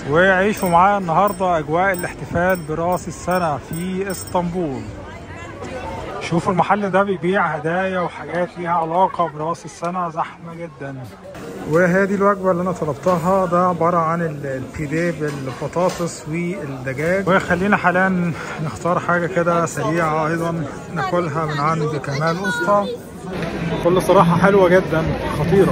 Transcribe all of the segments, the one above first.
وعيشوا معايا النهاردة أجواء الاحتفال برأس السنة في اسطنبول شوفوا المحل ده بيبيع هدايا وحاجات ليها علاقة برأس السنة زحمة جدا وهذه الوجبة اللي أنا طلبتها ده عبارة عن ال- البيديه بالبطاطس والدجاج وخلينا حاليا نختار حاجة كده سريعة أيضا ناكلها من عند كمال أسطى بكل صراحة حلوة جدا خطيرة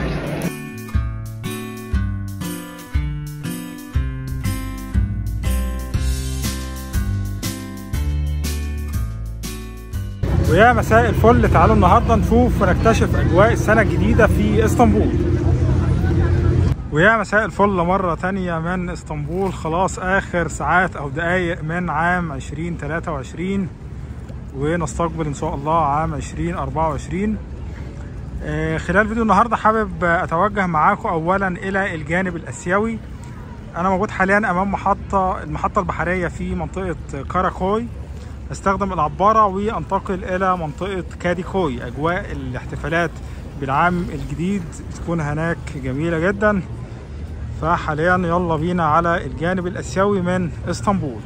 ويا مساء الفل تعالوا النهارده نشوف ونكتشف اجواء السنه الجديده في اسطنبول ويا مساء الفل مرة تانية من اسطنبول خلاص آخر ساعات أو دقايق من عام 2023 ونستقبل إن شاء الله عام 2024 آه، خلال فيديو النهاردة حابب أتوجه معاكم أولا إلى الجانب الآسيوي أنا موجود حاليا أمام محطة المحطة البحرية في منطقة كاراكوي استخدم العبارة وانتقل إلى منطقة كاديكوي أجواء الاحتفالات بالعام الجديد تكون هناك جميلة جدا فحاليا يلا بينا على الجانب الآسيوي من اسطنبول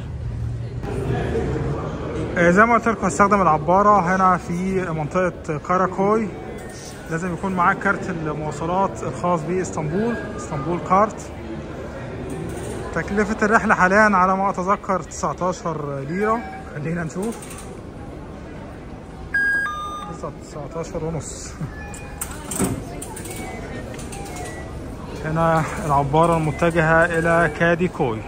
آه، زي ما قلت لكم هستخدم العبارة هنا في منطقة كاراكوي لازم يكون معاك كارت المواصلات الخاص باسطنبول اسطنبول كارت تكلفة الرحلة حاليا على ما أتذكر 19 ليرة خلينا نشوف 19 ونص هنا العبارة المتجهة إلى كاديكوي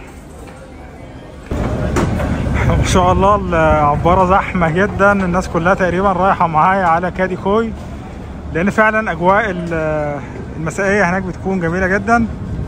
ما شاء الله العبارة زحمة جدا الناس كلها تقريبا رايحة معايا على كاديكوي لأن فعلا أجواء ال- المسائية هناك بتكون جميلة جدا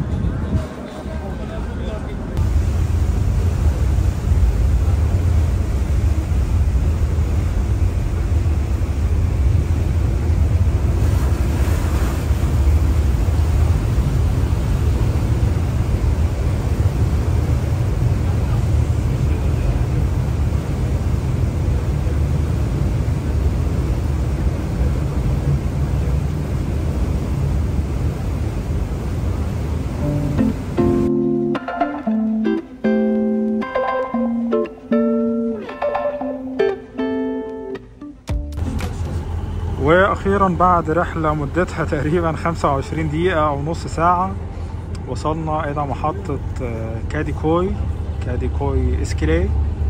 واخيرا بعد رحله مدتها تقريبا 25 دقيقه او نص ساعه وصلنا الى محطه آه، كاديكوي كاديكوي اسكلي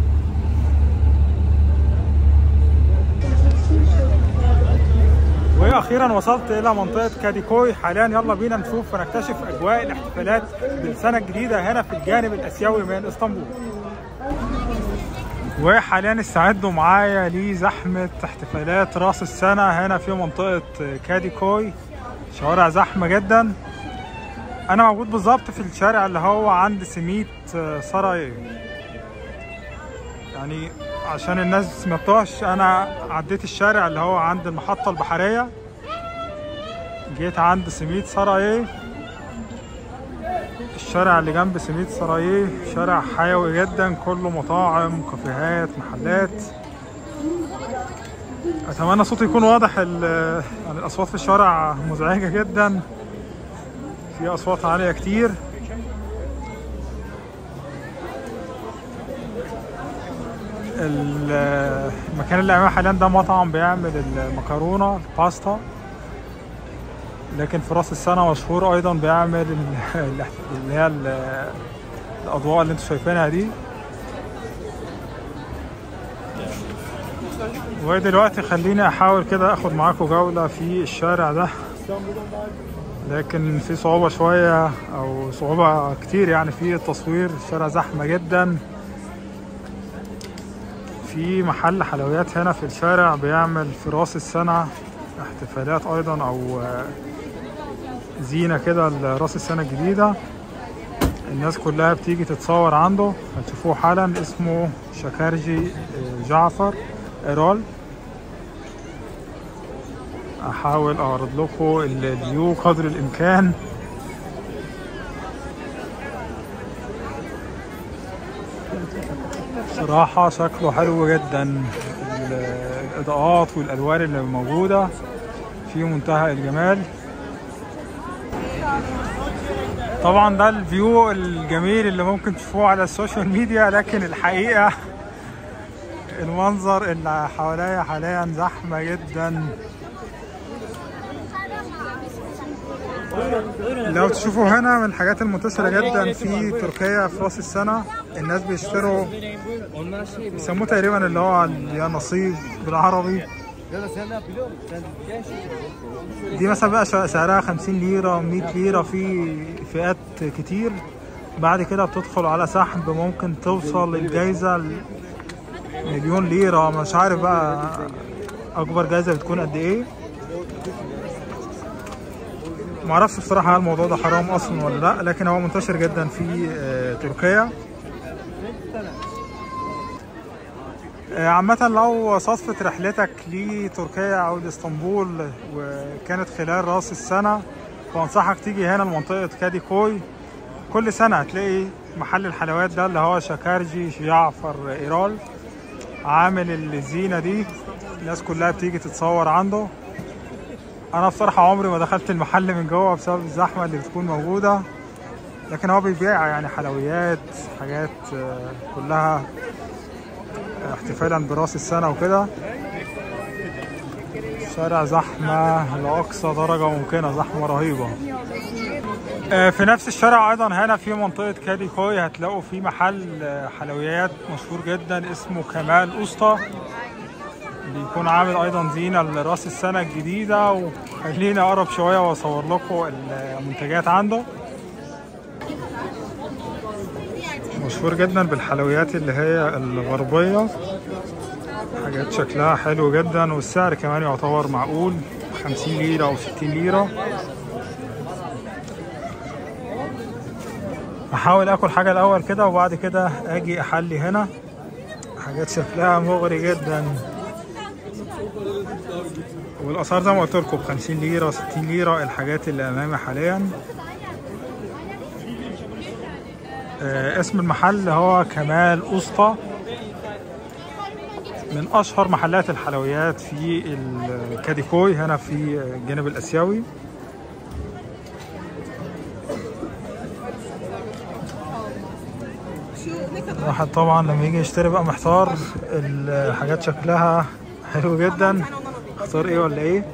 واخيرا وصلت الى منطقه كاديكوي حاليا يلا بينا نشوف ونكتشف اجواء الاحتفالات بالسنه الجديده هنا في الجانب الاسيوي من اسطنبول وحاليا استعدوا معايا لزحمة احتفالات راس السنة هنا في منطقة كاديكوي شوارع زحمة جدا أنا موجود بالظبط في الشارع اللي هو عند سميت سراي يعني عشان الناس ما تتوهش أنا عديت الشارع اللي هو عند المحطة البحرية جيت عند سميت سراي الشارع اللي جنب سميت سراييه شارع حيوي جدا كله مطاعم كافيهات محلات اتمنى صوتي يكون واضح ال- يعني الاصوات في الشارع مزعجه جدا في اصوات عاليه كتير ال- المكان اللي امامي حاليا ده مطعم بيعمل المكرونه الباستا لكن في راس السنة مشهور أيضا بيعمل ال- ال- اللي هي ال- الأضواء اللي انتوا شايفينها دي ودلوقتي خليني أحاول كده أخد معاكم جولة في الشارع ده لكن في صعوبة شوية أو صعوبة كتير يعني في التصوير الشارع زحمة جدا في محل حلويات هنا في الشارع بيعمل في راس السنة احتفالات أيضا أو آه، زينة كده لراس السنة الجديدة الناس كلها بتيجي تتصور عنده هتشوفوه حالا اسمه شكارجي آه، جعفر ايرول احاول اعرض لكم ال- الفيو قدر الامكان صراحة شكله حلو جدا ال- الإضاءات والألوان اللي موجودة في منتهى الجمال طبعا ده الفيو الجميل اللي ممكن تشوفوه على السوشيال ميديا لكن الحقيقة المنظر اللي حواليا حاليا زحمة جدا لو تشوفوا هنا من الحاجات المنتشرة جدا في تركيا في راس السنة الناس بيشتروا بيسموه تقريبا اللي هو النصيب بالعربي دي مثلا بقى سعرها 50 ليرة 100 ليرة في فئات كتير بعد كده بتدخل على سحب ممكن توصل الجايزة مليون ليرة مش عارف بقى أكبر جايزة بتكون قد إيه معرفش بصراحة هل الموضوع ده حرام أصلا ولا لأ لكن هو منتشر جدا في تركيا عامة لو صدفت رحلتك لتركيا أو لإسطنبول وكانت خلال رأس السنة فأنصحك تيجي هنا لمنطقة كاديكوي كل سنة هتلاقي محل الحلويات ده اللي هو شاكارجي جعفر إيرال عامل الزينة دي الناس كلها بتيجي تتصور عنده أنا بصراحة عمري ما دخلت المحل من جوه بسبب الزحمة اللي بتكون موجودة لكن هو بيبيع يعني حلويات حاجات كلها احتفالا براس السنة وكده شارع زحمة لأقصى درجة ممكنة زحمة رهيبة في نفس الشارع أيضا هنا في منطقة كاديكوي هتلاقوا في محل حلويات مشهور جدا اسمه كمال أسطى بيكون عامل أيضا زينة لرأس السنة الجديدة وخليني أقرب شوية وأصور لكم المنتجات عنده مشهور جدا بالحلويات اللي هي الغربية حاجات شكلها حلو جدا والسعر كمان يعتبر معقول 50 ليرة أو 60 ليرة أحاول آكل حاجة الأول كده وبعد كده أجي أحلي هنا حاجات شكلها مغري جدا والأسعار زي ما قلت لكم ب 50 ليرة 60 ليرة الحاجات اللي أمامي حاليا اسم المحل هو كمال أسطى من أشهر محلات الحلويات في الكاديكوي هنا في الجانب الآسيوي الواحد طبعا لما يجي يشتري بقى محتار الحاجات شكلها حلو جدا اختار ايه ولا ايه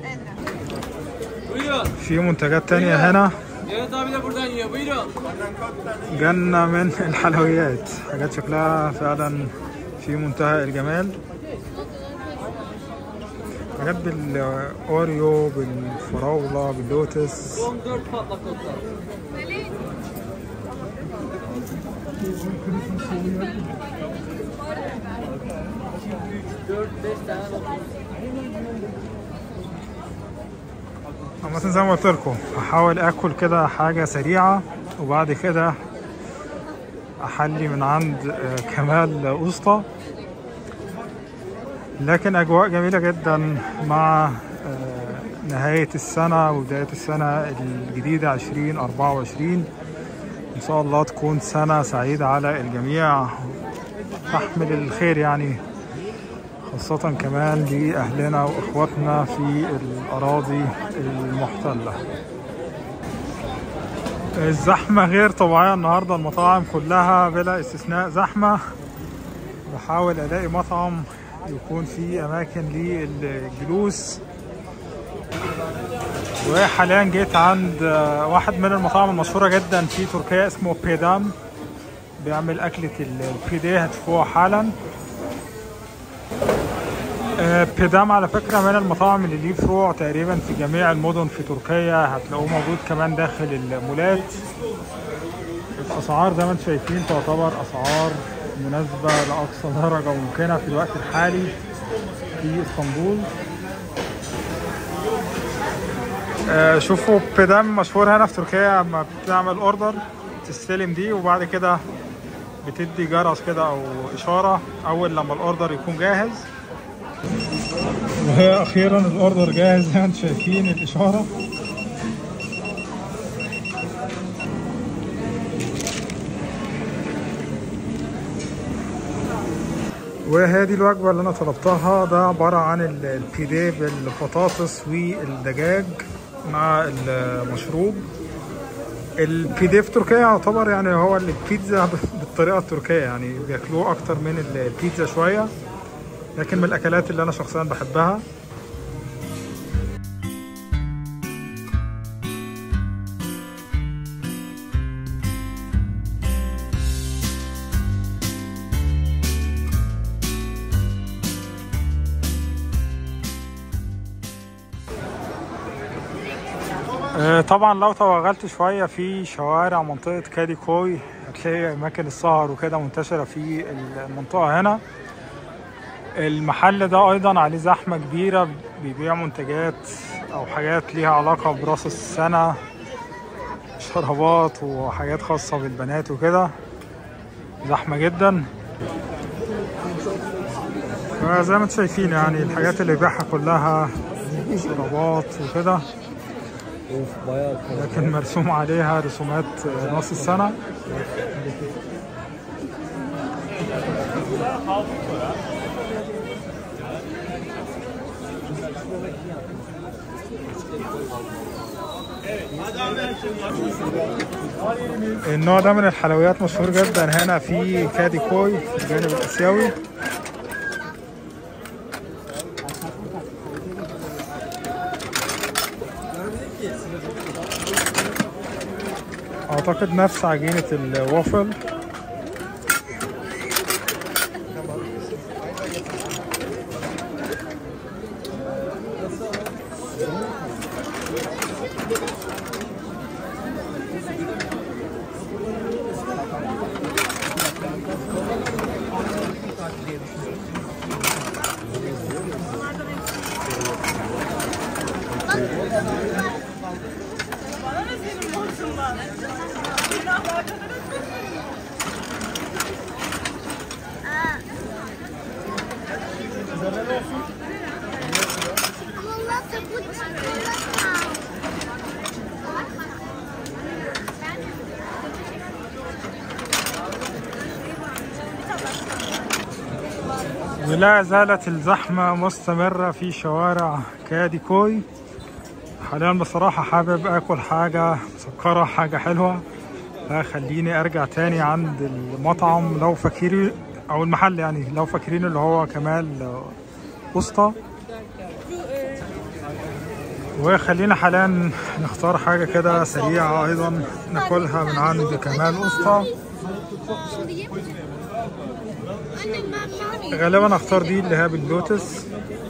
في منتجات تانية هنا جنة من الحلويات حاجات شكلها فعلا في منتهى الجمال حاجات بالاوريو بالفراولة باللوتس عامة زي ما قلت لكم هحاول اكل كده حاجة سريعة وبعد كده احلي من عند كمال اسطى لكن اجواء جميلة جدا مع نهاية السنة وبداية السنة الجديدة عشرين أربعة وعشرين إن شاء الله تكون سنة سعيدة على الجميع تحمل الخير يعني خاصة كمان لأهلنا وإخواتنا في الأراضي المحتلة الزحمة غير طبيعية النهاردة المطاعم كلها بلا استثناء زحمة بحاول ألاقي مطعم يكون فيه أماكن للجلوس وحاليا جيت عند واحد من المطاعم المشهورة جدا في تركيا اسمه بيدام بيعمل أكلة البيدي هتشوفوها حالا بيدام على فكرة من المطاعم اللي ليه فروع تقريبا في جميع المدن في تركيا هتلاقوه موجود كمان داخل المولات الأسعار زي ما انتم شايفين تعتبر أسعار مناسبة لأقصى درجة ممكنة في الوقت الحالي في اسطنبول آه شوفوا بيدام مشهور هنا في تركيا لما بتعمل اوردر تستلم دي وبعد كده بتدي جرس كده او اشاره اول لما الاوردر يكون جاهز وهي اخيرا الاوردر جاهز زي ما انتم شايفين الاشاره وهذه الوجبة اللي أنا طلبتها ده عبارة عن البيدي بالبطاطس والدجاج مع المشروب البيدي في تركيا يعتبر يعني هو البيتزا بالطريقه التركيه يعني بياكلوه اكتر من البيتزا شويه لكن من الاكلات اللي انا شخصيا بحبها آه، طبعا لو توغلت شوية في شوارع منطقة كادي كوي هتلاقي أماكن السهر وكده منتشرة في المنطقة هنا المحل ده أيضا عليه زحمة كبيرة بيبيع منتجات أو حاجات ليها علاقة براس السنة شرابات وحاجات خاصة بالبنات وكده زحمة جدا زي ما انتم شايفين يعني الحاجات اللي بيبيعها كلها شرابات وكده لكن مرسوم عليها رسومات راس السنة النوع ده من الحلويات مشهور جدا هنا في كادي كوي في الجانب الآسيوي اعتقد نفس عجينة الوافل ولا زالت الزحمة مستمرة في شوارع كادي كوي حاليا بصراحة حابب اكل حاجة مسكرة حاجة حلوة فخليني ارجع تاني عند المطعم لو فاكرين او المحل يعني لو فاكرين اللي هو كمال وسطى وخلينا حاليا نختار حاجة كده سريعة ايضا ناكلها من عند كمال وسطى غالبا اختار دي اللي هي باللوتس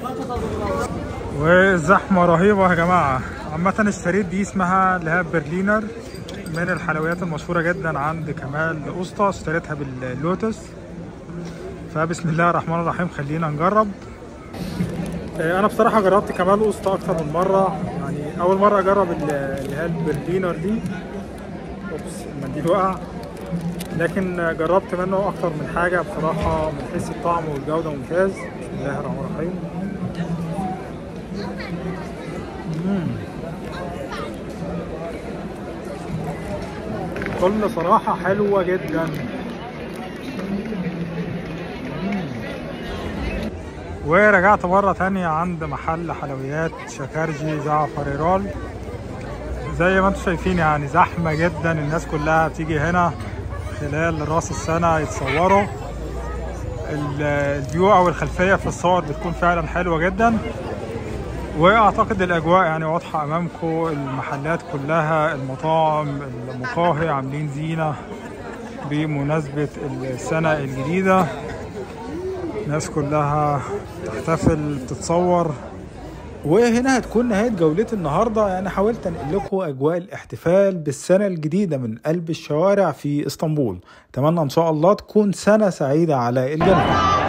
والزحمة رهيبة يا جماعة عامة اشتريت دي اسمها اللي هي برلينر من الحلويات المشهورة جدا عند كمال أسطى اشتريتها باللوتس فبسم الله الرحمن الرحيم خلينا نجرب انا بصراحة جربت كمال أسطى اكتر من مرة يعني اول مرة اجرب اللي هي البرلينر دي اوبس المنديل وقع لكن جربت منه اكتر من حاجه بصراحه من حيث الطعم والجوده ممتاز بسم الله الرحمن الرحيم كل صراحه حلوه جدا ورجعت مرة تانية عند محل حلويات شكرجي جعفر رول زي ما انتم شايفين يعني زحمة جدا الناس كلها بتيجي هنا خلال راس السنة يتصوروا الفيو او الخلفية في الصور بتكون فعلا حلوة جدا واعتقد الاجواء يعني واضحة امامكم المحلات كلها المطاعم المقاهي عاملين زينة بمناسبة السنة الجديدة الناس كلها تحتفل تتصور وهنا هتكون نهاية جولتي النهاردة يعني حاولت أنقل لكم أجواء الاحتفال بالسنة الجديدة من قلب الشوارع في اسطنبول أتمنى إن شاء الله تكون سنة سعيدة على الجميع